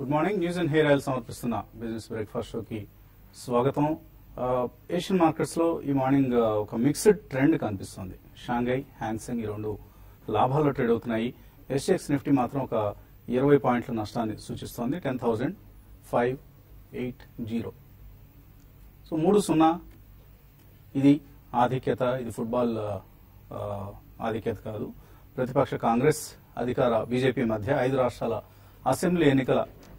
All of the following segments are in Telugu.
Good morning news and hair oil సమర్పిస్తున్న బిజినెస్ బ్రేక్ఫాస్ట్ షోకి స్వాగతం ఆ, ఏషియన్ మార్కెట్స్ లో ఈ మార్నింగ్ ఆ, ఒక మిక్స్డ్ ట్రెండ్ కనిపిస్తుంది షాంఘై హ్యాంగ్సెంగ్ ఈ రెండు లాభాల్లో ట్రేడ్ అవుతున్నాయి ఎస్ఎక్స్ నిఫ్టీ మాత్రం ఒక ఇరవై పాయింట్ల నష్టాన్ని సూచిస్తోంది ten thousand five eight zero so మూడు సున్నా ఇది ఆధిక్యత ఇది ఫుట్బాల్ ఆ, ఆ, ఆధిక్యత కాదు ప్రతిపక్ష కాంగ్రెస్ అధికార బీజేపీ మధ్య ఐదు రాష్ట్రాల అసెంబ్లీ ఎన్నికల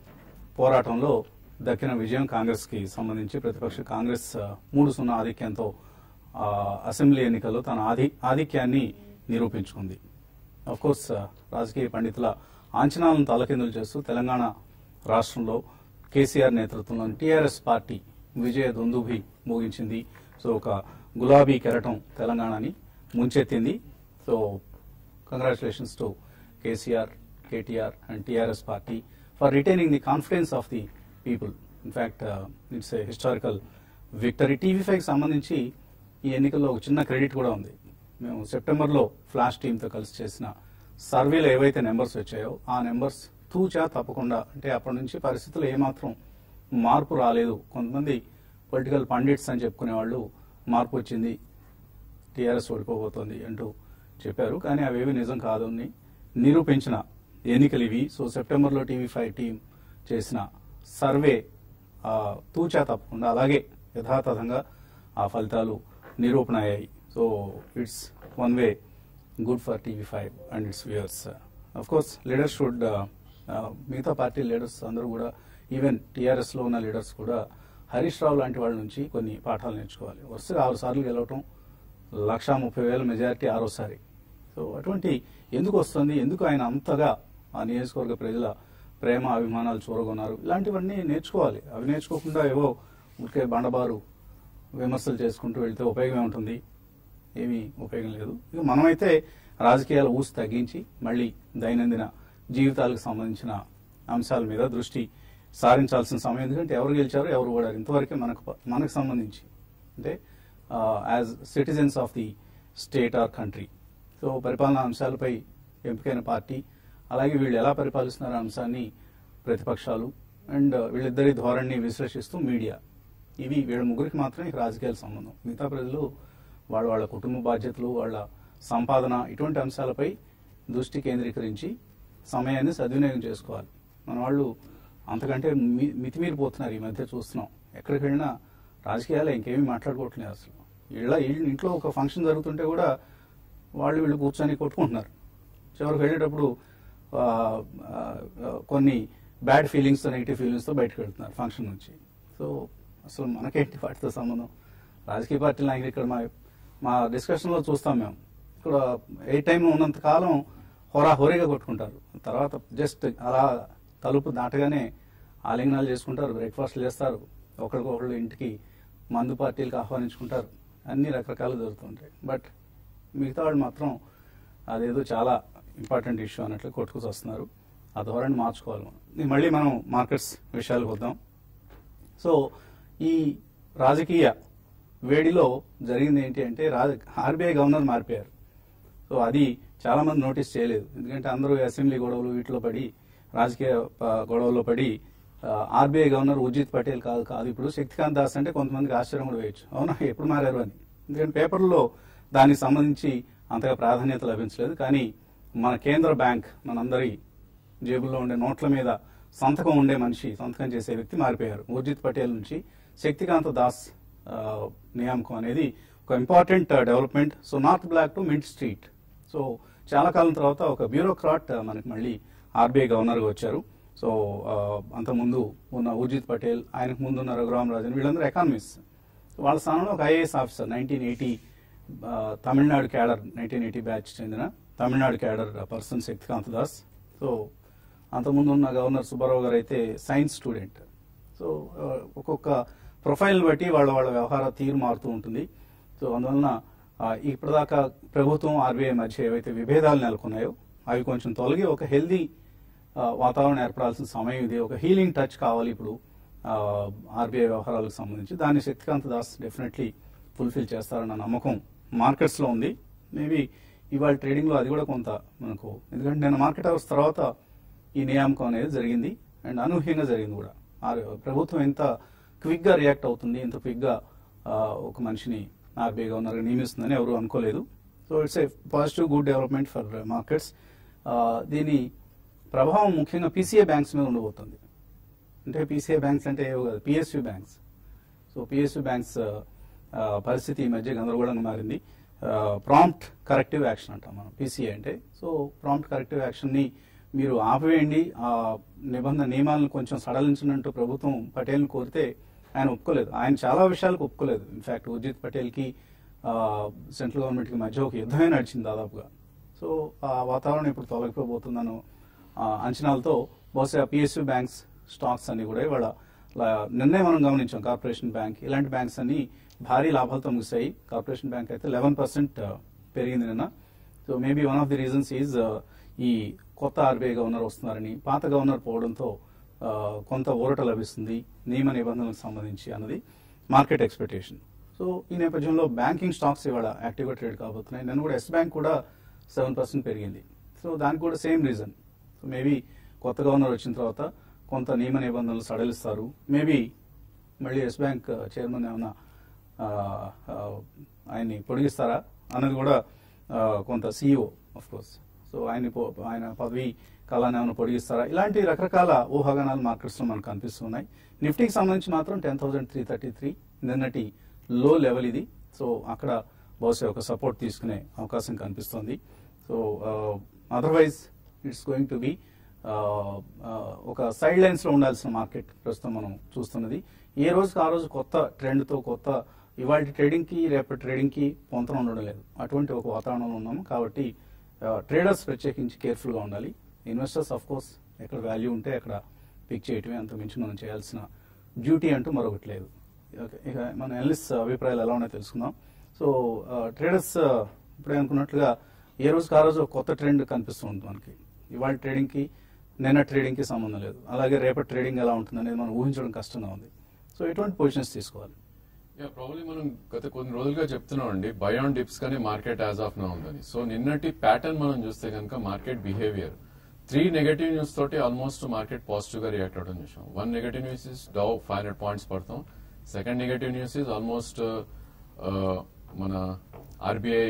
పోరాటంలో దక్కిన విజయం కాంగ్రెస్ కి సంబంధించి ప్రతిపక్ష కాంగ్రెస్ ఆ, మూడు సున్నా ఆధిక్యంతో ఆ, అసెంబ్లీ ఎన్నికల్లో తన ఆధి ఆధిక్యాన్ని నిరూపించుకుంది అఫ్ కోర్స్ రాజకీయ పండితుల అంచనాలను తలకిందులు చేస్తూ తెలంగాణ రాష్ట్రంలో కేసీఆర్ నేతృత్వంలోని టీఆర్ఎస్ పార్టీ విజయ దుందుభి ముగించింది సో ఒక గులాబీ కెరటం తెలంగాణని ముంచెత్తింది so congratulations to KCR KTR and TRS party for retaining the confidence of the people in fact it's a historical victory TV five సంబంధించి ఈ ఎన్నికల్లో ఒక చిన్న క్రెడిట్ కూడా ఉంది మేము సెప్టెంబర్లో ఫ్లాష్ టీంతో కలిసి చేసిన సర్వేలో ఏవైతే నెంబర్స్ వచ్చాయో ఆ నెంబర్స్ తూచా తప్పకుండా అంటే అప్పటి నుంచి పరిస్థితులు ఏమాత్రం మార్పు రాలేదు కొంతమంది పొలిటికల్ పండిట్స్ అని చెప్పుకునే వాళ్ళు మార్పు వచ్చింది టీఆర్ఎస్ ఓడిపోబోతోంది అంటూ చెప్పారు కానీ అవేవి నిజం కాదు అని నిరూపించిన ఎన్నికలు ఇవి సో సెప్టెంబర్లో టీవీ ఫైవ్ టీం చేసిన సర్వే ఆ, తూచా తప్పకుండా అలాగే యథాతథంగా ఆ ఫలితాలు నిరూపణ అయ్యాయి so it's one way good for TV five and it's viewers of course leaders should మిగతా పార్టీ లీడర్స్ అందరూ కూడా ఈవెన్ టీఆర్ఎస్ లో ఉన్న లీడర్స్ కూడా హరీష్ రావు లాంటి వాళ్ళ నుంచి కొన్ని పాఠాలు నేర్చుకోవాలి వరుసగా ఆరు సార్లు గెలవటం లక్షా ముప్పై వేల మెజారిటీ ఆరోసారి సో అటువంటి ఎందుకు వస్తుంది ఎందుకు ఆయన అంతగా ఆ నియోజకవర్గ ప్రజల ప్రేమ అభిమానాలు చూరగొన్నారు ఇలాంటివన్నీ నేర్చుకోవాలి అవి నేర్చుకోకుండా ఏవో ఊరికే బండబారు విమర్శలు చేసుకుంటూ వెళ్తే ఉపయోగమే ఉంటుంది ఏమీ ఉపయోగం లేదు ఇక మనమైతే రాజకీయాల ఊసి తగ్గించి మళ్ళీ దైనందిన జీవితాలకు సంబంధించిన అంశాల మీద దృష్టి సారించాల్సిన సమయం ఎందుకంటే ఎవరు గెలిచారో ఎవరు ఓడారు ఇంతవరకే మనకు మనకు సంబంధించి అంటే as citizens of the state or country so పరిపాలనా అంశాలపై ఎంపికైన పార్టీ అలాగే వీళ్ళు ఎలా పరిపాలిస్తున్నారు అంశాన్ని ప్రతిపక్షాలు అండ్ వీళ్ళిద్దరి ధోరణిని విశ్లేషిస్తూ మీడియా ఇవి వీళ్ళ ముగ్గురికి మాత్రమే ఇక రాజకీయాల సంబంధం మిగతా ప్రజలు వాళ్ళ వాళ్ళ కుటుంబ బాధ్యతలు వాళ్ళ సంపాదన ఇటువంటి అంశాలపై దృష్టి కేంద్రీకరించి సమయాన్ని సద్వినియోగం చేసుకోవాలి మన వాళ్ళు అంతకంటే మి- మితిమీరిపోతున్నారు ఈ మధ్య చూస్తున్నాం ఎక్కడికి వెళ్ళినా రాజకీయాలు ఇంకేమీ మాట్లాడుకోవట్లేదు అసలు ఇళ్ళ ఇళ్ళ- ఇంట్లో ఒక ఫంక్షన్ జరుగుతుంటే కూడా వాళ్ళు వీళ్ళు కూర్చొని కొట్టుకుంటున్నారు చివరికి వెళ్ళేటప్పుడు ఆ, ఆ, ఆ, కొన్ని బ్యాడ్ ఫీలింగ్స్ నెగిటివ్ ఫీలింగ్స్ తో బయటకు వెళ్తున్నారు ఫంక్షన్ నుంచి సో అసలు మనకేంటి వాటితో సంబంధం రాజకీయ పార్టీల నాయకులు ఇక్కడ మా మా డిస్కషన్ లో చూస్తాం మేము ఇక్కడ ఏ టైం ఉన్నంత కాలం హోరా హోరీగా కొట్టుకుంటారు తర్వాత జస్ట్ అలా తలుపు దాటగానే ఆలింగనాలు చేసుకుంటారు బ్రేక్ఫాస్ట్ చేస్తారు ఒకరికొకళ్ళు ఇంటికి మందు పార్టీలకు ఆహ్వానించుకుంటారు అన్ని రకరకాలు జరుగుతుంటాయి బట్ మిగతా వాళ్ళు మాత్రం అదేదో చాలా ఇంపార్టెంట్ ఇష్యూ అన్నట్లు కొట్టుకు వస్తున్నారు ఆ ధోరణి మార్చుకోవాలి మనం ఇది మళ్ళీ మనం మార్కెట్స్ విషయాలకు వద్దాం సో ఈ రాజకీయ వేడిలో జరిగింది ఏంటి అంటే ఆర్బీఐ గవర్నర్ మారిపోయారు సో అది చాలా మంది నోటీస్ చేయలేదు ఎందుకంటే అందరూ అసెంబ్లీ గొడవలు వీటిలో పడి రాజకీయ ఆ, గొడవల్లో పడి ఆర్బీఐ గవర్నర్ ఉజిత్ పటేల్ కాదు కాదు ఇప్పుడు శక్తికాంత్ దాస్ అంటే కొంతమందికి ఆశ్చర్యం కూడా వేయచ్చు అవునా ఎప్పుడు మారారు అని ఎందుకంటే పేపర్లో దానికి సంబంధించి అంతగా ప్రాధాన్యత లభించలేదు కానీ మన కేంద్ర బ్యాంక్ మనందరి జేబుల్లో ఉండే నోట్ల మీద సంతకం ఉండే మనిషి సంతకం చేసే వ్యక్తి మారిపోయారు ఉర్జిత్ పటేల్ నుంచి శక్తికాంత దాస్ ఆ, నియామకం అనేది ఒక important development so North Block to Mint Street so చాలా కాలం తర్వాత ఒక బ్యూరోక్రాట్ ఆ, మనకి మళ్ళీ ఆర్బీఐ గవర్నర్గా వచ్చారు సో ఆ, అంతకుముందు ఉన్న ఉర్జిత్ పటేల్ ఆయనకు ముందు ఉన్న రఘురామ్ రాజన్ వీళ్ళందరూ ఎకానమిస్ట్ వాళ్ళ స్థానంలో ఒక IAS officer nineteen eighty Tamil Nadu cadre nineteen eighty batch చెందిన Tamil Nadu cadre person Shaktikanta Das so అంతకుముందు ఉన్న గవర్నర్ సుబ్బారావు గారు అయితే సైన్స్ స్టూడెంట్ సో ఆ, ఒక్కొక్క ప్రొఫైల్ బట్టి వాళ్ళ వాళ్ళ వ్యవహార తీరు మారుతూ ఉంటుంది సో అందువలన ఆ, ఇప్పటిదాకా ప్రభుత్వం ఆర్బీఐ మధ్య ఏవైతే విభేదాలు నెలకొన్నాయో అవి కొంచెం తొలగి ఒక హెల్దీ వాతావరణం ఏర్పడాల్సిన సమయం ఇది ఒక హీలింగ్ టచ్ కావాలి ఇప్పుడు ఆర్బీఐ వ్యవహారాలకు సంబంధించి దాన్ని శక్తికాంత్ దాస్ డెఫినెట్లీ ఫుల్ఫిల్ చేస్తారన్న నమ్మకం మార్కెట్స్ లో ఉంది మేబీ ఇవాళ ట్రేడింగ్ లో అది కూడా కొంత మనకు ఎందుకంటే నేను మార్కెట్ అవర్స్ తర్వాత ఈ నియామకం అనేది జరిగింది అండ్ అనూహ్యంగా జరిగింది కూడా ఆ ప్రభుత్వం ఎంత క్విక్ గా రియాక్ట్ అవుతుంది ఎంత క్విక్ గా ఆ, ఒక మనిషిని ఆర్బీఐ గవర్నర్ నియమిస్తుందని ఎవరు అనుకోలేదు so it's a positive good development for markets దీని ప్రభావం ముఖ్యంగా పీసీఏ బ్యాంక్స్ మీద ఉండబోతుంది అంటే పీసీఏ బ్యాంక్స్ అంటే ఏవో కాదు PSU banks so PSU banks ఆ, పరిస్థితి ఈ మధ్య గందరగోళంగా మారింది ప్రాంప్ట్ కరెక్టివ్ యాక్షన్ అంటాం మనం పీసీఏ అంటే సో ప్రాంప్ట్ కరెక్టివ్ యాక్షన్ని మీరు ఆపివేయండి ఆ నిబంధన నియమాలను కొంచెం సడలించినట్టు ప్రభుత్వం పటేల్ని కోరితే ఆయన ఒప్పుకోలేదు ఆయన చాలా విషయాలకు ఒప్పుకోలేదు ఇన్ఫాక్ట్ ఉర్జిత్ పటేల్కి సెంట్రల్ గవర్నమెంట్కి మధ్య ఒక యుద్ధమే నడిచింది దాదాపుగా సో ఆ వాతావరణం ఇప్పుడు తొలగిపోబోతుందన్న ఆ, అంచనాలతో బహుశా పిఎస్యు బ్యాంక్స్ స్టాక్స్ అన్ని కూడా ఇవాళ లా- నిన్నే మనం గమనించాం కార్పొరేషన్ బ్యాంక్ ఇలాంటి బ్యాంక్స్ అన్ని భారీ లాభాలతో ముగిశాయి కార్పొరేషన్ బ్యాంక్ అయితే లెవెన్ పర్సెంట్ పెరిగింది నిన్న so maybe one of the reasons is ఈ కొత్త ఆర్బీఐ గవర్నర్ వస్తున్నారని పాత గవర్నర్ పోవడంతో ఆ, కొంత ఊరట లభిస్తుంది నియమ నిబంధనలకు సంబంధించి అన్నది మార్కెట్ ఎక్స్పెక్టేషన్ సో ఈ నేపథ్యంలో బ్యాంకింగ్ స్టాక్స్ ఇవాళ యాక్టివ్గా ట్రేడ్ కాబోతున్నాయి నేను కూడా ఎస్ బ్యాంక్ కూడా సెవెన్ పర్సెంట్ పెరిగింది సో దానికి కూడా సేమ్ రీజన్ సో మేబీ కొత్త గవర్నర్ వచ్చిన తర్వాత కొంత నియమ నిబంధనలు సడలిస్తారు మేబీ మళ్ళీ ఎస్ బ్యాంక్ చైర్మన్ ఏమన్నా ఆ, ఆ, ఆయన్ని పొడిగిస్తారా అన్నది కూడా ఆ, కొంత సీఈఓ ఆఫ్ కోర్స్ సో ఆయన ఆయన పదవి కాలాన్ని ఏమైనా పొడిగిస్తారా ఇలాంటి రకరకాల ఊహాగానాలు మార్కెట్స్ లో మనకు కనిపిస్తున్నాయి నిఫ్టీకి సంబంధించి మాత్రం ten thousand three thirty three నిన్నటి లో లెవెల్ ఇది సో అక్కడ బహుశా ఒక సపోర్ట్ తీసుకునే అవకాశం కనిపిస్తుంది so otherwise it's going to be ఒక సైడ్ లైన్స్ లో ఉండాల్సిన మార్కెట్ ప్రస్తుతం మనం చూస్తున్నది ఏ రోజుకి ఆ రోజు కొత్త ట్రెండ్ తో కొత్త ఇవాళ ట్రేడింగ్ కి రేపటి ట్రేడింగ్ కి పొంతన ఉండడం లేదు అటువంటి ఒక వాతావరణంలో ఉన్నాము కాబట్టి ట్రేడర్స్ ప్రత్యేకించి కేర్ఫుల్ గా ఉండాలి ఇన్వెస్టర్స్ ఆఫ్ కోర్స్ ఎక్కడ వాల్యూ ఉంటే అక్కడ పిక్ చేయటమే అంత మించి మనం చేయాల్సిన డ్యూటీ అంటూ మరొకటి లేదు ఓకే, ఇక మన ఎనలిస్ట్ అభిప్రాయాలు ఎలా ఉన్నాయో తెలుసుకుందాం సో ట్రేడర్స్ ఇప్పుడే అనుకున్నట్లుగా ఏ రోజుకి ఆ రోజు ఒక కొత్త ట్రెండ్ కనిపిస్తూ ఉంటుంది మనకి ఇవాళ ట్రేడింగ్ కి నిన్న ట్రేడింగ్ కి సంబంధం లేదు అలాగే రేపటి ట్రేడింగ్ ఎలా ఉంటుంది అనేది మనం ఊహించడం కష్టంగా ఉంది సో ఎటువంటి పొజిషన్స్ తీసుకోవాలి యా ప్రాబ్లీ మనం గత కొన్ని రోజులుగా చెప్తున్నాం అండి బై ఆన్ డిప్స్ కానీ మార్కెట్ యాజ్ ఆఫ్ నా ఉందని సో నిన్నటి ప్యాటర్న్ మనం చూస్తే కనుక market behaviour three negative news తోటి ఆల్మోస్ట్ మార్కెట్ పాజిటివ్ గా రియాక్ట్ అవడం చూసాం one negative news is Dow five hundred points పడతాం second negative news is almost మన ఆర్బీఐ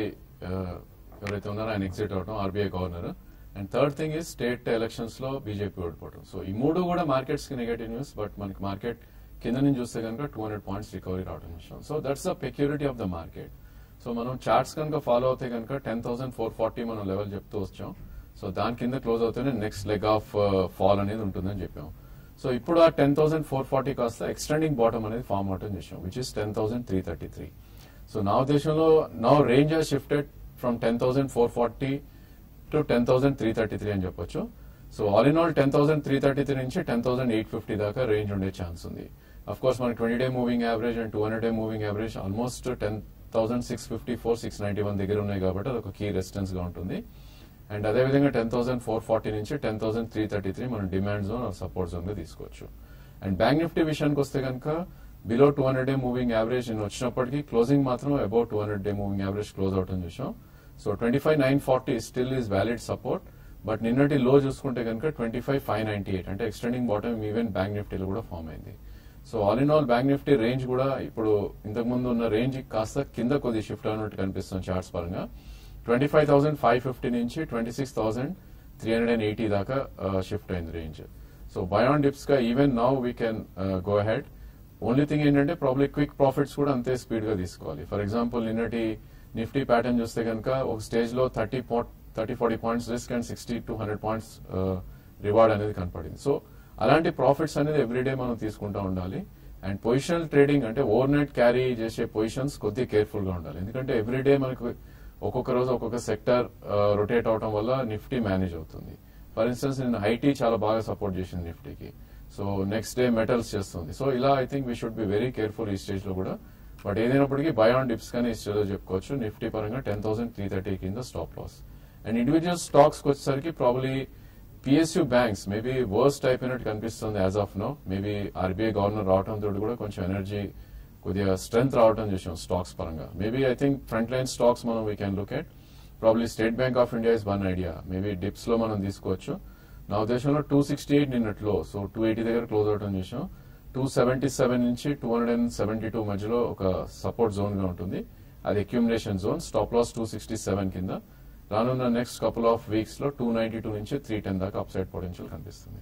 ఎవరైతే ఉన్నారో ఆయన ఎగ్జిట్ అవడం RBI governor and third thing is state elections లో బీజేపీ ఓడిపోవడం సో ఈ మూడు కూడా మార్కెట్స్ కి నెగటివ్ న్యూస్ బట్ మనకి మార్కెట్ కింద నుంచి చూస్తే కనుక టూ హండ్రెడ్ పాయింట్స్ రికవరీ రావడం చూసాం so that's the peculiarity of the market so మనం చార్ట్స్ కనుక ఫాలో అవుతే కనుక టెన్ థౌసండ్ ఫోర్ ఫార్టీ మనం లెవెల్ చెప్తూ వచ్చాం సో దాని కింద క్లోజ్ అవుతేనే నెక్స్ట్ లెగ్ ఆఫ్ ఫాల్ అనేది ఉంటుందని చెప్పాం సో ఇప్పుడు ఆ టెన్ థౌసండ్ ఫోర్ ఫార్టీ కాస్త ఎక్స్టెండింగ్ బాటమ్ అనేది ఫామ్ అవటం చేసాం which is ten thousand three thirty three so నా ఉద్దేశంలో now range has shifted from ten thousand four forty to ten thousand three thirty three అని చెప్పొచ్చు so all in all ten thousand three thirty three నుంచి టెన్ థౌసండ్ ఎయిట్ ఫిఫ్టీ దాకా రేంజ్ ఉండే ఛాన్స్ ఉంది అఫ్ కోర్స్ మనకి twenty day moving average and two hundred day moving average almost ten thousand six fifty four six ninety one దగ్గర ఉన్నాయి కాబట్టి అది ఒక కీ రెసిస్టెన్స్ గా ఉంటుంది అండ్ అదేవిధంగా టెన్ థౌసండ్ ఫోర్ ఫార్టీ నుంచి ten thousand three thirty three మనం డిమాండ్ జోన్ సపోర్ట్ జోన్ గా తీసుకోవచ్చు అండ్ బ్యాంక్ నిఫ్టీ విషయానికి వస్తే కనుక below two hundred day moving average నేను వచ్చినప్పటికీ క్లోజింగ్ మాత్రం about two hundred day moving average close అవటం చూసాం so twenty five nine forty still is valid support but నిన్నటి లో చూసుకుంటే కనుక twenty five five ninety eight అంటే ఎక్స్టెండింగ్ బాటమ్ ఈవెన్ బ్యాంక్ నిఫ్టీలో కూడా ఫామ్ అయింది so all in all bank Nifty range కూడా ఇప్పుడు ఇంతకు ముందు ఉన్న రేంజ్ కాస్త కింద కొద్ది షిఫ్ట్ అయినట్టు కనిపిస్తుంది చార్ట్స్ పరంగా twenty five thousand five fifty నుంచి twenty six thousand three hundred and eighty దాకా షిఫ్ట్ అయింది రేంజ్ సో బయాన్ డిప్స్ గా even now we can go ahead only thing ఏంటంటే ప్రాబ్లీ క్విక్ ప్రాఫిట్స్ కూడా అంతే స్పీడ్ గా తీసుకోవాలి ఫర్ ఎగ్జాంపుల్ నిన్నటి నిఫ్టీ ప్యాటర్న్ చూస్తే కనుక ఒక స్టేజ్ లో thirty thirty forty points risk and sixty to hundred points reward అనేది కనపడింది సో అలాంటి ప్రాఫిట్స్ అనేది ఎవ్రీడే మనం తీసుకుంటా ఉండాలి అండ్ పొజిషనల్ ట్రేడింగ్ అంటే ఓవర్ నైట్ క్యారీ చేసే పొజిషన్స్ కొద్దిగా కేర్ఫుల్ గా ఉండాలి ఎందుకంటే ఎవ్రీడే మనకు ఒక్కొక్క రోజు ఒక్కొక్క సెక్టర్ రొటేట్ అవడం వల్ల నిఫ్టీ మేనేజ్ అవుతుంది ఫర్ ఇన్స్టెన్స్ నేను ఐటీ చాలా బాగా సపోర్ట్ చేసింది నిఫ్టీకి సో నెక్స్ట్ డే మెటల్స్ చేస్తుంది సో ఇలా I think we should be very careful ఈ స్టేజ్ లో కూడా బట్ ఏదైనప్పటికీ బై ఆన్ డిప్స్ కానీ ఈ స్టేజ్ లో చెప్పుకోవచ్చు నిఫ్టీ పరంగా టెన్ థౌసండ్ త్రీ థర్టీ కింద stop loss and individual stocks వచ్చేసరికి probably PSU banks maybe worst అయిపోయినట్టు కనిపిస్తుంది as of now maybe RBI governor రావడం తోటి కూడా కొంచెం ఎనర్జీ కొద్దిగా స్ట్రెంత్ రావడం చూసాం స్టాక్స్ పరంగా maybe I think front line stocks మనం we can look at probably State Bank of India is one idea maybe dips లో మనం తీసుకోవచ్చు నా ఉద్దేశంలో టూ సిక్స్టీ ఎయిట్ నిన్నట్లో సో టూ ఎయిటీ దగ్గర క్లోజ్ అవటం చూసాం టూ సెవెంటీ సెవెన్ నుంచి two hundred and seventy two మధ్యలో ఒక సపోర్ట్ జోన్ గా ఉంటుంది అది accumulation zone stop loss two sixty seven కింద రానున్న నెక్స్ట్ కపుల్ ఆఫ్ వీక్స్ లో టూ నైన్టీ టూ నుంచి త్రీ టెన్ దాకా అప్సైడ్ పొటెన్షియల్ కనిపిస్తుంది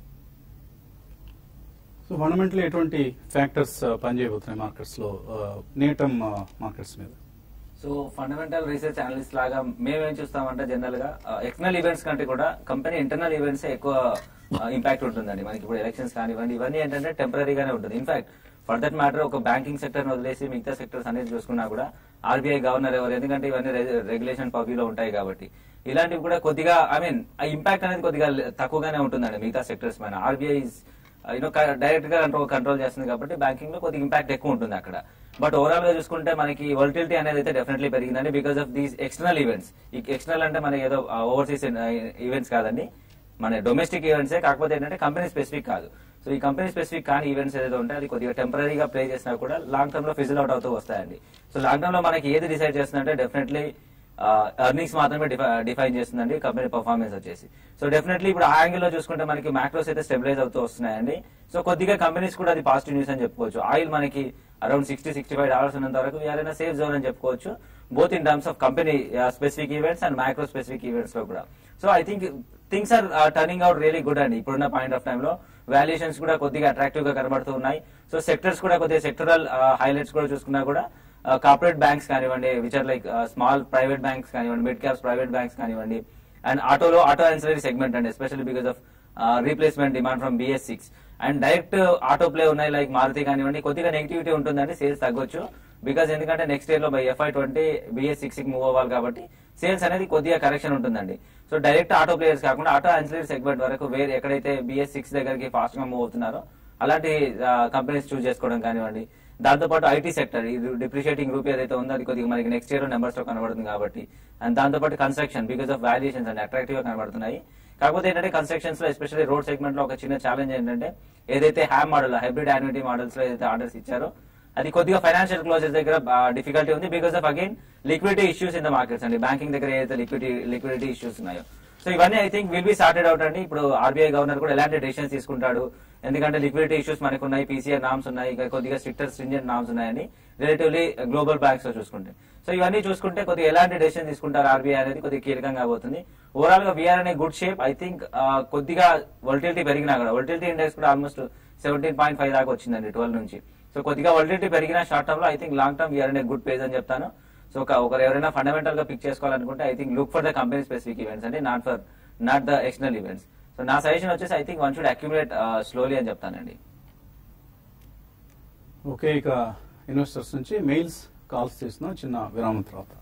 సో ఫండమెంటలీ ఎటువంటి ఫ్యాక్టర్స్ పనిచేయబోతున్నాయి మార్కెట్స్ లో నేటమ్ మార్కెట్స్ మీద సో ఫండమెంటల్ రీసెర్చ్ అనలిస్ట్ లాగా మేమేం చూస్తామంటే జనరల్ గా ఎక్స్టర్నల్ ఈవెంట్స్ కంటే కూడా కంపెనీ ఇంటర్నల్ ఈవెంట్స్ ఎక్కువ ఇంపాక్ట్ ఉంటుందండి మనకి ఇప్పుడు ఎలక్షన్స్ కానివ్వండి ఇవన్నీ ఏంటంటే టెంపరీగానే ఉంటుంది ఇన్ఫాక్ట్ ఫర్ దట్ మ్యాటర్ ఒక బ్యాంకింగ్ సెక్టర్ వదిలేసి మిగతా సెక్టర్స్ అనేది చూసుకున్నా కూడా ఆర్బీఐ గవర్నర్ ఎవరు ఎందుకంటే ఇవన్నీ రెగ్యులేషన్ పబ్లిలో ఉంటాయి కాబట్టి ఇలాంటివి కూడా కొద్దిగా ఐ మీన్ ఆ ఇంపాక్ట్ అనేది కొద్దిగా తక్కువగానే ఉంటుందండి మిగతా సెక్టర్స్ పైన ఆర్బీఐ యూనో డైరెక్ట్ గా కంట్రోల్ కంట్రోల్ చేస్తుంది కాబట్టి బ్యాంకింగ్ లో కొద్దిగా ఇంపాక్ట్ ఎక్కువ ఉంటుంది అక్కడ బట్ ఓవరాల్ గా చూసుకుంటే మనకి వొలటిలిటీ అనేది అయితే డెఫినెట్లీ పెరిగిందండి because of these external events ఈ ఎక్స్టర్నల్ అంటే మన ఏదో ఓవర్సీస్ ఈవెంట్స్ కాదండి మన డొమెస్టిక్ ఈవెంట్సే కాకపోతే ఏంటంటే కంపెనీ స్పెసిఫిక్ కాదు సో ఈ కంపెనీ స్పెసిఫిక్ కానీ ఈవెంట్స్ ఏదైతే ఉంటే అది కొద్దిగా టెంపరీగా ప్లే చేసినా కూడా లాంగ్ టర్మ్ లో ఫిజిల్ అవుట్ అవుతూ వస్తాయండి సో లాంగ్ టర్మ్ లో మనకి ఏది డిసైడ్ చేస్తుందంటే డెఫినెట్లీ ఎర్నింగ్స్ మాత్రమే డిఫైన్ చేస్తుందండి కంపెనీ పర్ఫార్మెన్స్ వచ్చేసి సో డెఫినెట్లీ ఇప్పుడు ఆ యాంగిల్ లో చూసుకుంటే మనకి మ్యాక్రోస్ అయితే స్టెబిలైజ్ అవుతూ వస్తున్నాయండి సో కొద్దిగా కంపెనీస్ కూడా అది పాజిటివ్ న్యూస్ అని చెప్పుకోవచ్చు ఆయిల్ మనకి around sixty sixty five dollars ఉన్నంత వరకు ఏదైనా సేఫ్ జోన్ అని చెప్పుకోవచ్చు both in terms of company specific events and micro specific events లో కూడా so I think things are turning out really good అండి ఇప్పుడున్న పాయింట్ ఆఫ్ టైమ్ లో వాల్యుయేషన్స్ కూడా కొద్దిగా అట్రాక్టివ్ గా కనబడుతూ ఉన్నాయి సో సెక్టర్స్ కూడా కొద్దిగా సెక్టరల్ హైలైట్స్ కూడా చూసుకున్నా కూడా కార్పొరేట్ బ్యాంక్స్ కానివ్వండి which are like small private banks కానివ్వండి మిడ్ క్యాప్స్ ప్రైవేట్ బ్యాంక్స్ కానివ్వండి అండ్ ఆటోలో ఆటో ఆన్సరీ సెగ్మెంట్ అండి especially because of replacement demand from BS six and direct auto play ఉన్నాయి లైక్ మారుతి కానివ్వండి కొద్దిగా నెగిటివిటీ ఉంటుందండి సేల్స్ తగ్గొచ్చు బికాస్ ఎందుకంటే నెక్స్ట్ ఇయర్ లో by FY twenty BS six కి మూవ్ అవ్వాలి కాబట్టి సేల్స్ అనేది కొద్దిగా కరెక్షన్ ఉంటుందండి సో డైరెక్ట్ ఆటో ప్లేయర్స్ కాకుండా ఆటో ఆన్సరీ సెగ్మెంట్ వరకు వేరే ఎక్కడైతే బిఎస్ సిక్స్ దగ్గరికి ఫాస్ట్ గా మూవ్ అవుతున్నారో అలాంటి కంపెనీస్ చూస్ చేసుకోవడం కానివ్వండి దాంతోపాటు ఐటీ సెక్టర్ ఇది డిప్రిషియేటింగ్ రూపీ ఏదైతే ఉందో అది కొద్దిగా మనకి నెక్స్ట్ ఇయర్ నెంబర్స్ లో కనబడుతుంది కాబట్టి అండ్ దాంతోపాటు construction because of valuations and attractive గా కనబడుతున్నాయి కాకపోతే ఏంటంటే కన్స్ట్రక్షన్స్ లో ఎస్పెషల్లీ రోడ్ సెగ్మెంట్ లో ఒక చిన్న ఛాలెంజ్ ఏంటంటే ఏదైతే HAM model hybrid annuity models లో ఏదైతే ఆర్డర్స్ ఇచ్చారో అది కొద్దిగా ఫైనాన్షియల్ క్లోజెస్ దగ్గర డిఫికల్టీ ఉంది because of again liquidity issues in the markets అండి బ్యాంకింగ్ దగ్గర ఏదైతే లిక్విడిటీ లిక్విడిటీ ఇష్యూస్ ఉన్నాయో సో ఇవన్నీ I think will be sorted out అండి ఇప్పుడు ఆర్బీఐ గవర్నర్ కూడా ఎలాంటి డెసిషన్స్ తీసుకుంటాడు ఎందుకంటే లిక్విడిటీ ఇష్యూస్ మనకు ఉన్నాయి పీసీఆర్ నామ్స్ ఉన్నాయి ఇంకా కొద్దిగా స్ట్రిక్టర్ స్ట్రింజెంట్ నామ్స్ ఉన్నాయని రిలేటివ్లీ గ్లోబల్ బ్యాంక్స్ లో చూసుకుంటే సో ఇవన్నీ చూసుకుంటే కొద్దిగా ఎలాంటి డెసిషన్ తీసుకుంటారు ఆర్బీఐ అనేది కొద్దిగా కీలకంగా పోతుంది ఓవరాల్ గా we are in a good shape I think కొద్దిగా వొలటిలిటీ పెరిగినా కూడా వొలటిలిటీ ఇండెక్స్ కూడా ఆల్మోస్ట్ సెవెంటీన్ పాయింట్ ఫైవ్ దాకా వచ్చిందండి ట్వెల్వ్ నుంచి సో కొద్దిగా వొలటిలిటీ పెరిగిన షార్ట్ టర్మ్ లో I think long term we are in a good page అని చెప్తాను సో ఒక ఒకరు ఎవరైనా ఫండమెంటల్ గా పిక్ చేసుకోవాలనుకుంటే I think look for the company specific events అంటే not for not the external events so నా సజెషన్ వచ్చేసి I think one should accumulate slowly అని చెప్తానండి ఓకే ఇక ఇన్వెస్టర్స్ నుంచి మెయిల్స్ కాల్స్ చేస్తున్నాం చిన్న విరామం తర్వాత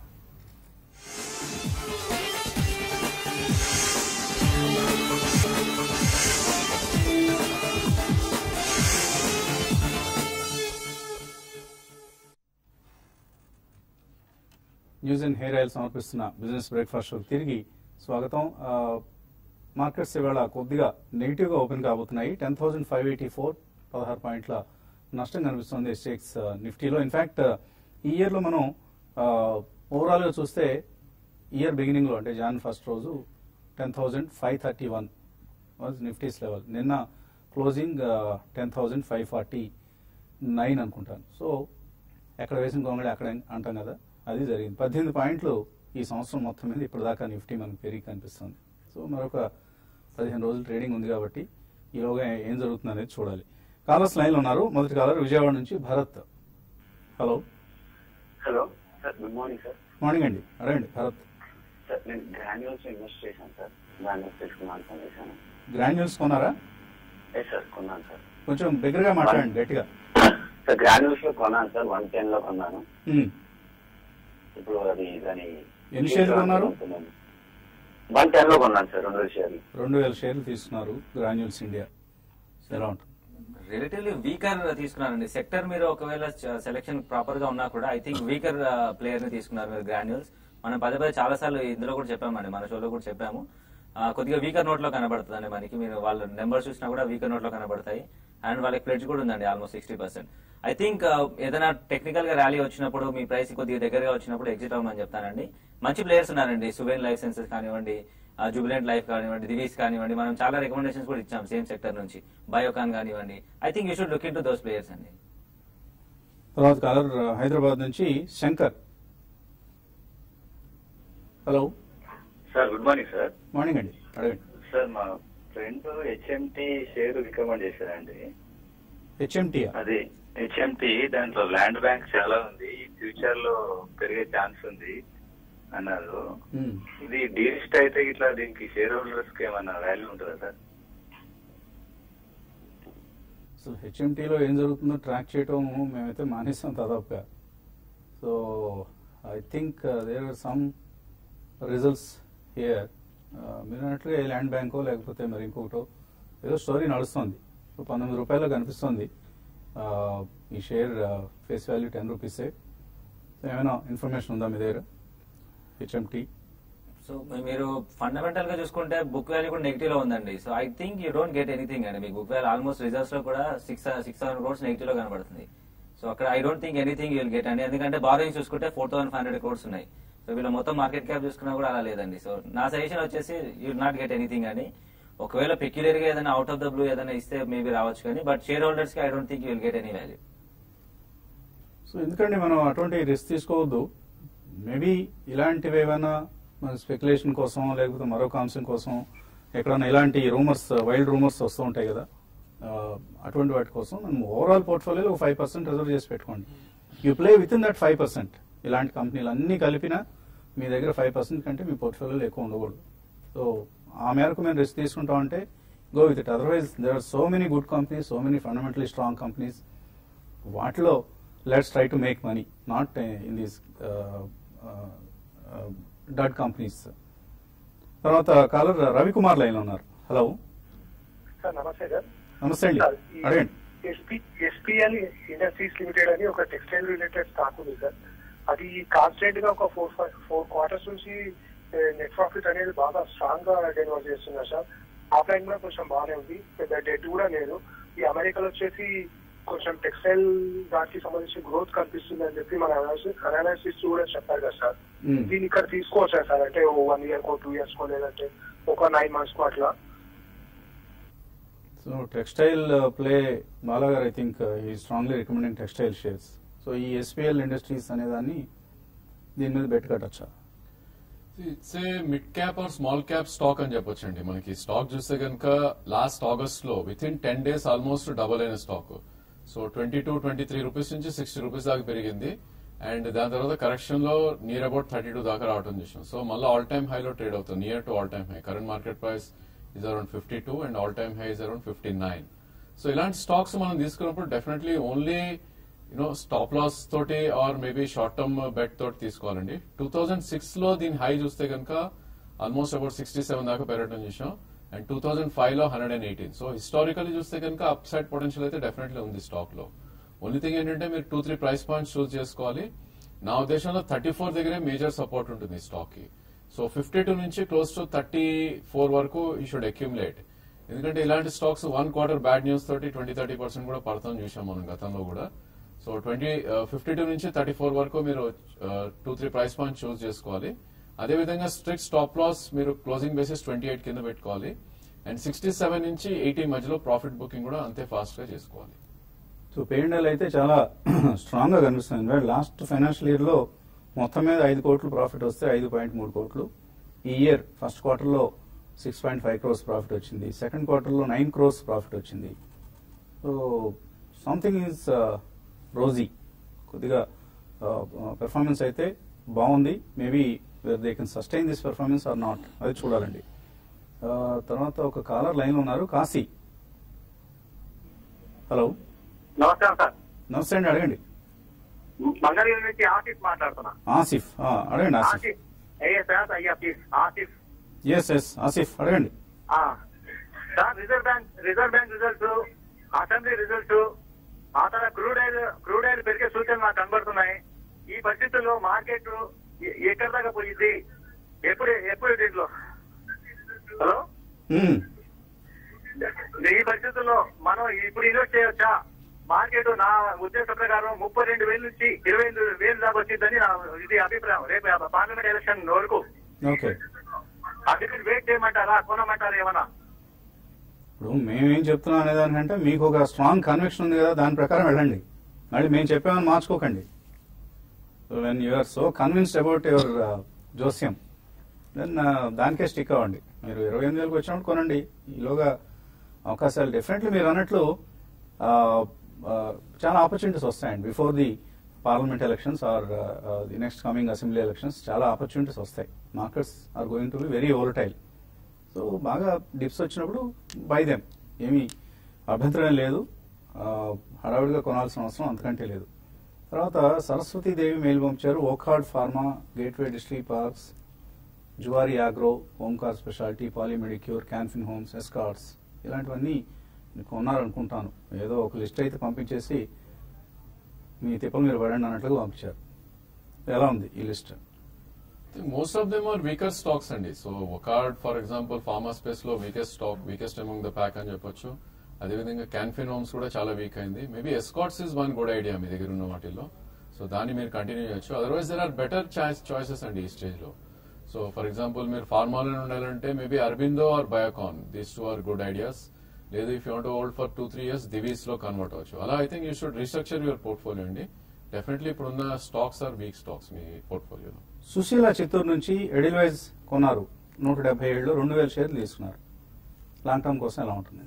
న్యూస్ అండ్ హెయిర్ ఆయిల్ సమర్పిస్తున్న బిజినెస్ బ్రేక్ఫాస్ట్ షోకి తిరిగి స్వాగతం ఆ, మార్కెట్స్ ఇవాళ కొద్దిగా నెగిటివ్ గా ఓపెన్ కాబోతున్నాయి ten thousand five eighty four పదహారు పాయింట్ల నష్టం కనిపిస్తుంది ఎస్టేక్స్ నిఫ్టీలో ఇన్ఫాక్ట్ ఈ ఇయర్ లో మనం ఓవరాల్ గా చూస్తే ఇయర్ బిగినింగ్ లో అంటే జాన్ ఫస్ట్ రోజు ten thousand five thirty one was Nifty's level నిన్న closing ten thousand five forty nine అనుకుంటాను సో ఎక్కడ వేసిన గొంగళి అక్కడ అంటాం కదా అది జరిగింది పద్దెనిమిది పాయింట్లు ఈ సంవత్సరం మొత్తం మీద ఇప్పటిదాకా నిఫ్టీ మనకు పెరిగి కనిపిస్తుంది సో మరొక పదిహేను రోజులు ట్రేడింగ్ ఉంది కాబట్టి ఈలోగా ఏం జరుగుతుంది అనేది చూడాలి కాలర్స్ లైన్లో ఉన్నారు మొదటి కాలర్ విజయవాడ నుంచి Bharat hello hello sir good morning sir morning అండి అడగండి భరత్ సార్ నేను గ్రాన్యూల్స్ ఇన్వెస్ట్ చేశాను సార్ గ్రాన్యూల్స్ తీసుకున్నాను ఫోన్ చేశాను గ్రాన్యూల్స్ కొన్నారా ఏ సార్ కొన్నాను సార్ కొంచెం దగ్గరగా మాట్లాడండి గట్టిగా సార్ గ్రాన్యూల్స్ లో కొన్నాను సార్ వన్ టెన్ లో కొన్నాను ఉమ్. ఇప్పుడు అది దాని ఎన్ని షేర్లు కొన్నారు? వన్ టెన్ లో కొన్నాను సార్ రెండు వేల షేర్లు రెండు వేల షేర్లు తీసుకున్నారు గ్రాన్యూల్స్ ఇండియా ఎలా ఉంటుంది రిలేటివ్లీ వీకర్ తీసుకున్నారండి సెక్టర్ మీరు ఒకవేళ సెలెక్షన్ ప్రాపర్ గా ఉన్నా కూడా ఐ థింక్ వీకర్ ప్లేయర్ ని తీసుకున్నారు మీరు గ్రాన్యూల్స్ మనం పదే పదే చాలా సార్లు ఇందులో కూడా చెప్పామండి మన షోలో కూడా చెప్పాము ఆ, కొద్దిగా వీకర్ నోట్ లో కనబడుతుందండి మనకి మీరు వాళ్ళ నెంబర్ చూసినా కూడా వీకర్ నోట్ లో కనబడతాయి అండ్ వాళ్ళకి ప్లెడ్జ్ కూడా ఉందండి almost sixty percent I think ఏదైనా టెక్నికల్ గా ర్యాలీ వచ్చినప్పుడు మీ ప్రైస్ కొద్దిగా దగ్గరగా వచ్చినప్పుడు ఎగ్జిట్ అవ్వమని చెప్తానండి మంచి ప్లేయర్స్ ఉన్నారండి సువేన్ లైఫ్ సైన్సెస్ కానివ్వండి జూబిలెంట్ లైఫ్ కానివ్వండి దివీస్ కానివ్వండి మనం చాలా రికమెండేషన్స్ కూడా ఇచ్చాం సేమ్ సెక్టర్ నుంచి బయోకాన్ కానివ్వండి I think you should look into those players అండి తర్వాత కాలర్ హైదరాబాద్ నుంచి Shankar hello sir good morning sir morning అండి అడగండి సార్ మా ఫ్రెండ్ హెచ్ఎంటి షేర్ రికమెండ్ చేశారండి హెచ్ఎంటీ అది హెచ్ఎంటి దాంట్లో ల్యాండ్ బ్యాంక్ చాలా ఉంది ఫ్యూచర్ లో పెరిగే ఛాన్స్ ఉంది అన్నారు ఇది డీలిస్ట్ అయితే ఇట్లా దీనికి షేర్ హోల్డర్స్ కి ఏమన్నా వాల్యూ ఉంటుందా సార్ అసలు హెచ్ఎంటీలో ఏం జరుగుతుందో ట్రాక్ చేయటం మేమైతే మానేస్తాం దాదాపుగా so I think there are some results here మీరు అన్నట్లుగా ఏ ల్యాండ్ బ్యాంకో లేకపోతే మరి ఇంకొకటో ఏదో స్టోరీ నడుస్తుంది సో పంతొమ్మిది రూపాయలు కనిపిస్తుంది Uh, ఈ షేర్ ఫేస్ వాల్యూ టెన్ రూపీసే ఏమైనా ఇన్ఫర్మేషన్ ఉందా మీ దగ్గర హెచ్ఎంటీ సో మీరు ఫండమెంటల్ గా చూసుకుంటే బుక్ వాల్యూ కూడా నెగిటివ్ లో ఉందండి so I think you don't get anything అండి మీకు బుక్ వాల్యూ ఆల్మోస్ట్ రిజల్ట్స్ లో కూడా six six thousand crores negative లో కనబడుతుంది సో అక్కడ I don't think anything you'll get అండి ఎందుకంటే బారోయింగ్ చూసుకుంటే four thousand five hundred crores ఉన్నాయి సో వీళ్ళ మొత్తం మార్కెట్ క్యాప్ చూసుకున్నా కూడా అలా లేదండి సో నా సజెషన్ వచ్చేసి యూ నాట్ గెట్ ఎనీథింగ్ అండి ఒకవేళ పెక్యులర్ గా ఏదైనా అవుట్ ఆఫ్ ద బ్లూ ఏదైనా ఇస్తే మేబీ రావచ్చు కానీ బట్ షేర్ హోల్డర్స్ కి I don't think you will get any value so ఎందుకంటే మనం అటువంటి రిస్క్ తీసుకోవద్దు మేబీ ఇలాంటివి ఏమైనా మన స్పెక్యులేషన్ కోసం లేకపోతే మరొక అంశం కోసం ఎక్కడైనా ఇలాంటి రూమర్స్ వైల్డ్ రూమర్స్ వస్తూ ఉంటాయి కదా ఆ, అటువంటి వాటి కోసం మనం ఓవరాల్ పోర్ట్ఫోలియోలో ఫైవ్ పర్సెంట్ రిజర్వ్ చేసి పెట్టుకోండి you play within that five percent ఇలాంటి కంపెనీలు అన్ని కలిపినా మీ దగ్గర ఫైవ్ పర్సెంట్ కంటే మీ పోర్ట్ఫోలియోలో ఎక్కువ ఉండకూడదు సో ఆ మేరకు మేము రిస్క్ తీసుకుంటాం అంటే go with it otherwise there are so many good companies so many fundamentally strong companies వాటిలో let's try to make money not in these dud companies తర్వాత కాలర్ రవికుమార్ లైన్ లో ఉన్నారు హలో సార్ నమస్తే సార్ నమస్తే అండి సార్, ఈ అడగండి ఎస్పీ ఎస్పీఎల్ ఇండస్ట్రీస్ లిమిటెడ్ అని ఒక టెక్స్టైల్ రిలేటెడ్ స్టాక్ ఉంది సార్ అది కాన్స్టెంట్ గా ఒక ఫోర్ ఫోర్ క్వార్టర్స్ నుంచి నెట్ ప్రాఫిట్ అనేది బాగా స్ట్రాంగ్ గా డెలివర్ చేస్తున్నారు సార్ ఆఫ్లైన్ కూడా కొంచెం బాగానే ఉంది పెద్ద డెట్ కూడా లేదు ఈ అమెరికాలో వచ్చేసి కొంచెం టెక్స్టైల్ దానికి సంబంధించి గ్రోత్ కనిపిస్తుంది అని చెప్పి మన అనాలిసిస్ కూడా చెప్పారు కదా సార్ Hmm. దీన్ని ఇక్కడ తీసుకోవచ్చా సార్ అంటే వన్ ఇయర్ కో టూ ఇయర్స్ కో లేదంటే ఒక నైన్ మంత్స్ కో అట్లా సో టెక్స్టైల్ ప్లే బాలా గారు ఐ థింక్ ఈ strongly recommending textile shares so ఈ ఎస్పీఎల్ ఇండస్ట్రీస్ అనే దాన్ని దీని మీద బెట్ కట్టచ్చా it's a mid cap or small cap stock అని చెప్పొచ్చండి మనకి స్టాక్ చూస్తే కనుక లాస్ట్ ఆగస్ట్ లో within ten days almost double అయిన stock so twenty two twenty three rupees నుంచి సిక్స్టీ రూపీస్ దాకా పెరిగింది అండ్ దాని తర్వాత కరెక్షన్ లో నియర్ అబౌట్ థర్టీ టూ దాకా రావడం చూసాం సో మళ్ళీ ఆల్ టైమ్ హైలో ట్రేడ్ అవుతుంది near to all time high current market price is around fifty two and all time high is around fifty nine so ఇలాంటి స్టాక్స్ మనం తీసుకున్నప్పుడు definitely only you know stop loss తోటి or maybe short term bet తోటి తీసుకోవాలండి టూ థౌజండ్ సిక్స్ లో దీని హై చూస్తే కనుక ఆల్మోస్ట్ అబౌట్ సిక్స్టీ సెవెన్ దాకా పెరగడం చూసాం అండ్ టూ థౌసండ్ ఫైవ్ లో hundred and eighteen so historically చూస్తే కనుక అప్ సైడ్ పొటెన్షియల్ అయితే డెఫినెట్లీ ఉంది స్టాక్ లో ఓన్లీ థింగ్ ఏంటంటే మీరు two three price points choose చేసుకోవాలి నా ఉద్దేశంలో థర్టీ ఫోర్ దగ్గరే మేజర్ సపోర్ట్ ఉంటుంది ఈ స్టాక్ కి సో ఫిఫ్టీ టూ నుంచి క్లోజ్ టు థర్టీ ఫోర్ వరకు ఈ షుడ్ అక్యుములేట్ ఎందుకంటే ఇలాంటి stocks one quarter bad news తోటి ట్వంటీ థర్టీ పర్సెంట్ కూడా పడతాం చూసాం మనం గతంలో కూడా సో ట్వంటీ ఫిఫ్టీ టూ నుంచి థర్టీ ఫోర్ వరకు మీరు two three price point choose చేసుకోవాలి అదేవిధంగా స్ట్రిక్ట్ స్టాప్ లాస్ మీరు క్లోజింగ్ బేసిస్ ట్వంటీ ఎయిట్ కింద పెట్టుకోవాలి అండ్ సిక్స్టీ సెవెన్ నుంచి ఎయిటీ మధ్యలో ప్రాఫిట్ బుకింగ్ కూడా అంతే ఫాస్ట్ గా చేసుకోవాలి సో పేఎండల్ అయితే చాలా స్ట్రాంగ్ గా కనిపిస్తుంది ఎందుకంటే లాస్ట్ ఫైనాన్షియల్ ఇయర్ లో మొత్తం మీద ఐదు కోట్లు ప్రాఫిట్ వస్తే ఐదు పాయింట్ మూడు కోట్లు ఈ ఇయర్ ఫస్ట్ క్వార్టర్ లో six point five crores profit వచ్చింది సెకండ్ క్వార్టర్ లో నైన్ క్రోర్స్ ప్రాఫిట్ వచ్చింది సో సంథింగ్ ఈజ్ రోజీ కొద్దిగా పెర్ఫార్మెన్స్ అయితే బాగుంది maybe they can sustain this performance or not అది చూడాలండి Uh, తర్వాత ఒక కాలర్ లైన్ లో ఉన్నారు కాశీ హలో నమస్కారం సార్ నమస్తే అండి అడగండి మంగళగిరి నుంచి ఆసిఫ్ మాట్లాడుతున్నా ఆసిఫ్ ఆ, అడగండి ఆసిఫ్ ఆసిఫ్ ఏఎస్ఆర్ అయ్యా please Asif yes yes Asif అడగండి ఆ. Sir Reserve Bank Reserve Bank results assembly results ఆ తర్వాత క్రూడ్ ఆయిల్ క్రూడ్ ఆయిల్ పెరిగే సూచనలు నాకు కనబడుతున్నాయి ఈ పరిస్థితుల్లో మార్కెట్ ఎ- ఎక్కడి దాకా పోయింది ఎప్పుడు ఎప్పుడు దీంట్లో హలో మ్మ్. ఈ పరిస్థితుల్లో మనం ఇప్పుడు ఇన్వెస్ట్ చేయొచ్చా మార్కెట్ నా ఉద్దేశ ప్రకారం ముప్పై రెండు వేల నుంచి ఇరవై ఎనిమిది వేలు దాకా వచ్చిందని నా ఇది అభిప్రాయం రేపు పార్లమెంట్ ఎలక్షన్ వరకు ఓకే అందుకని వెయిట్ చేయమంటారా కొనమంటారా ఏమన్నా ఇప్పుడు మేమేం చెప్తున్నాం అనే దానికంటే మీకు ఒక స్ట్రాంగ్ కన్విక్షన్ ఉంది కదా దాని ప్రకారం వెళ్ళండి మళ్ళీ మేము చెప్పామని మార్చుకోకండి when you are so convinced about your జోస్యం దెన్ దానికే స్టిక్ అవ్వండి మీరు ఇరవై ఎనిమిది వేలకు వచ్చినప్పుడు కొనండి ఈలోగా అవకాశాలు డెఫినెట్లీ మీరు అన్నట్లు ఆ, ఆ, చాలా ఆపర్చునిటీస్ వస్తాయండి before the parliament elections or the next coming assembly elections చాలా ఆపర్చునిటీస్ వస్తాయి markets are going to be very volatile so బాగా డిప్స్ వచ్చినప్పుడు బై దెమ్ ఏమీ అభ్యంతరం లేదు ఆ, హడావిడిగా కొనాల్సిన అవసరం అంతకంటే లేదు తర్వాత సరస్వతి దేవి మెయిల్ పంపించారు ఓకార్డ్ Pharma Gateway Distriparks Zuari Agro Omkar Speciality Poly Medicure Can Fin Homes Escorts ఇలాంటివన్నీ మీకు కొన్నారనుకుంటాను ఏదో ఒక లిస్ట్ అయితే పంపించేసి మీ తిప్పలు మీరు పడండి అన్నట్లుగా పంపించారు ఎలా ఉంది ఈ list most of them are weaker stocks అండి సో ఒకార్డ్ ఫర్ ఎగ్జాంపుల్ ఫార్మా స్పేస్ లో weakest stock weakest among the pack అని చెప్పొచ్చు అదేవిధంగా క్యాన్ఫిన్ హోమ్స్ కూడా చాలా వీక్ అయింది maybe Escorts is one good idea మీ దగ్గర ఉన్న వాటిలో సో దాన్ని మీరు కంటిన్యూ చేయొచ్చు otherwise there are better choice choices అండి ఈ స్టేజ్ లో సో ఫర్ ఎగ్జాంపుల్ మీరు ఫార్మాలో ఉండాలంటే maybe Aurobindo or Biocon these two are good ideas లేదు if you want hold for two three years Divi's లో కన్వర్ట్ అవ్వచ్చు అలా I think you should restructure your portfolio అండి డెఫినెట్లీ ఇప్పుడున్న స్టాక్స్ ఆర్ వీక్ స్టాక్స్ మీ పోర్ట్ఫోలియోలో సుశీల చిత్తూరు నుంచి ఎడిల్వైజ్ కొన్నారు నూట డెబ్బై ఏళ్ళు రెండు వేల షేర్లు తీసుకున్నారు లాంగ్ టర్మ్ కోసం ఎలా ఉంటుంది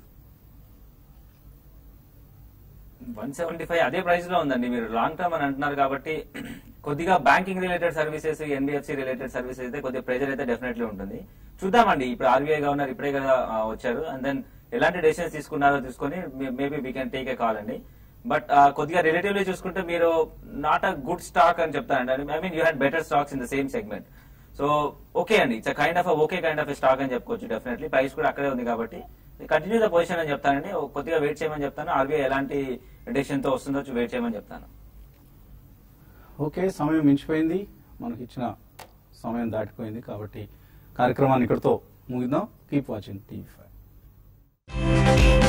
వన్ సెవెంటీ ఫైవ్ అదే ప్రైస్ లో ఉందండి మీరు లాంగ్ టర్మ్ అని అంటున్నారు కాబట్టి కొద్దిగా banking related services NBFC related services అయితే కొద్దిగా ప్రెజర్ అయితే డెఫినెట్లీ ఉంటుంది చూద్దామండి ఇప్పుడు ఆర్బీఐ గవర్నర్ ఇప్పుడే కదా ఆ, వచ్చారు అండ్ దెన్ ఎలాంటి డెసిషన్స్ తీసుకున్నారో తీసుకొని maybe we can take a call అండి బట్ కొద్దిగా రిలేటివ్లీ చూసుకుంటే మీరు నాట్ అ గుడ్ స్టాక్ అని చెప్తానండి I mean you had better stocks in the same segment so okay అండి it's kind of okay kind of stock అని చెప్పుకోవచ్చు డెఫినెట్లీ ప్రైస్ కూడా అక్కడే ఉంది కాబట్టి కంటిన్యూ ద పొజిషన్ అని చెప్తానండి ఓ కొద్దిగా వెయిట్ చేయమని చెప్తాను ఆర్బీఐ ఎలాంటి డెసిషన్ తో వస్తుందో వెయిట్ చేయమని చెప్తాను ఓకే సమయం మించిపోయింది మనకి ఇచ్చిన సమయం దాటిపోయింది కాబట్టి కార్యక్రమాన్ని ఇక్కడితో ముగిద్దాం కీప్ వాచింగ్ టీవీ ఫైవ్